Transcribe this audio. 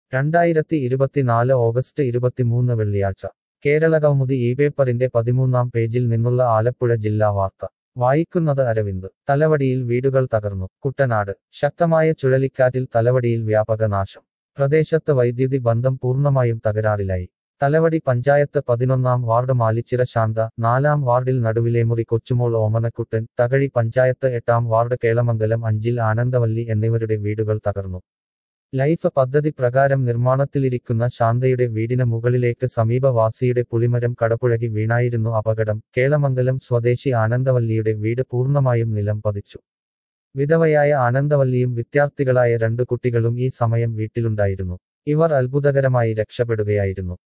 രണ്ടായിരത്തി ഇരുപത്തിനാല് ഓഗസ്റ്റ് ഇരുപത്തിമൂന്ന് വെള്ളിയാഴ്ച കേരള കൗമുദി ഈ പേപ്പറിന്റെ പതിമൂന്നാം പേജിൽ നിന്നുള്ള ആലപ്പുഴ ജില്ലാ വാർത്ത വായിക്കുന്നത് അരവിന്ദ് തലവടിയിൽ വീടുകൾ തകർന്നു കുട്ടനാട് ശക്തമായ ചുഴലിക്കാറ്റിൽ തലവടിയിൽ വ്യാപക നാശം പ്രദേശത്ത് വൈദ്യുതി ബന്ധം പൂർണ്ണമായും തകരാറിലായി തലവടി പഞ്ചായത്ത് പതിനൊന്നാം വാർഡ് മാലിച്ചിറ ശാന്ത നാലാം വാർഡിൽ നടുവിലേമുറി കൊച്ചുമോൾ ഓമനക്കുട്ടൻ തകഴി പഞ്ചായത്ത് എട്ടാം വാർഡ് കേളമംഗലം അഞ്ചിൽ ആനന്ദവല്ലി എന്നിവരുടെ വീടുകൾ തകർന്നു ലൈഫ് പദ്ധതി പ്രകാരം നിർമ്മാണത്തിലിരിക്കുന്ന ശാന്തയുടെ വീടിന് മുകളിലേക്ക് സമീപവാസിയുടെ പുളിമരം കടപുഴകി വീണായിരുന്നു അപകടം കേളമംഗലം സ്വദേശി ആനന്ദവല്ലിയുടെ വീട് പൂർണ്ണമായും നിലം പതിച്ചു വിധവയായ ആനന്ദവല്ലിയും വിദ്യാർത്ഥികളായ രണ്ടു കുട്ടികളും ഈ സമയം വീട്ടിലുണ്ടായിരുന്നു ഇവർ അത്ഭുതകരമായി രക്ഷപ്പെടുകയായിരുന്നു